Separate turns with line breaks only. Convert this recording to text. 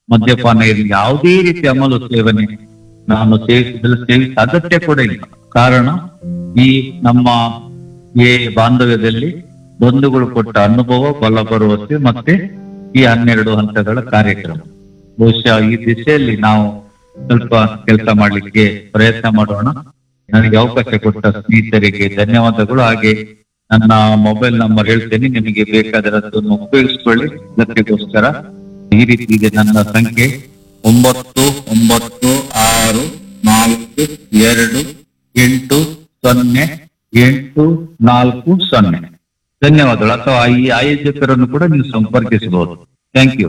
ಮದ್ಯಪಾನ ಇರಲಿ ಯಾವುದೇ ರೀತಿ ಅಮಲು ಸೇವನೆ ನಾನು ಸೇವಿಸಿದ್ರೆ ಸೇವಿಸ ಅಗತ್ಯ ಕೂಡ ಇಲ್ಲ ಕಾರಣ ಈ ನಮ್ಮ ಈ ಬಾಂಧವ್ಯದಲ್ಲಿ ಬಂಧುಗಳು ಕೊಟ್ಟ ಅನುಭವ ಬಲ ಭರವಸೆ ಮತ್ತೆ ಈ ಹನ್ನೆರಡು ಹಂತಗಳ ಕಾರ್ಯಕ್ರಮ ಬಹುಶಃ ಈ ದಿಶೆಯಲ್ಲಿ ನಾವು ಸ್ವಲ್ಪ ಕೆಲಸ ಮಾಡ್ಲಿಕ್ಕೆ ಪ್ರಯತ್ನ ಮಾಡೋಣ ನನಗೆ ಅವಕಾಶ ಕೊಟ್ಟ ಸ್ನೇಹಿತರಿಗೆ ಧನ್ಯವಾದಗಳು ಹಾಗೆ ನನ್ನ ಮೊಬೈಲ್ ನಂಬರ್ ಹೇಳ್ತೇನೆ ನಿಮಗೆ ಬೇಕಾದರೆ ಅದನ್ನು ಉಪಯೋಗಿಸ್ಕೊಳ್ಳಿ ಅದಕ್ಕೋಸ್ಕರ ಈ ರೀತಿ ಇದೆ ನನ್ನ ಸಂಖ್ಯೆ ಒಂಬತ್ತು ಒಂಬತ್ತು ಆರು ನಾಲ್ಕು ಎರಡು ಎಂಟು ಸೊನ್ನೆ ಎಂಟು ನಾಲ್ಕು ಸೊನ್ನೆ ಧನ್ಯವಾದಗಳು ಅಥವಾ ಈ ಆಯೋಜಕರನ್ನು ಕೂಡ ನೀವು ಸಂಪರ್ಕಿಸಬಹುದು ಥ್ಯಾಂಕ್ ಯು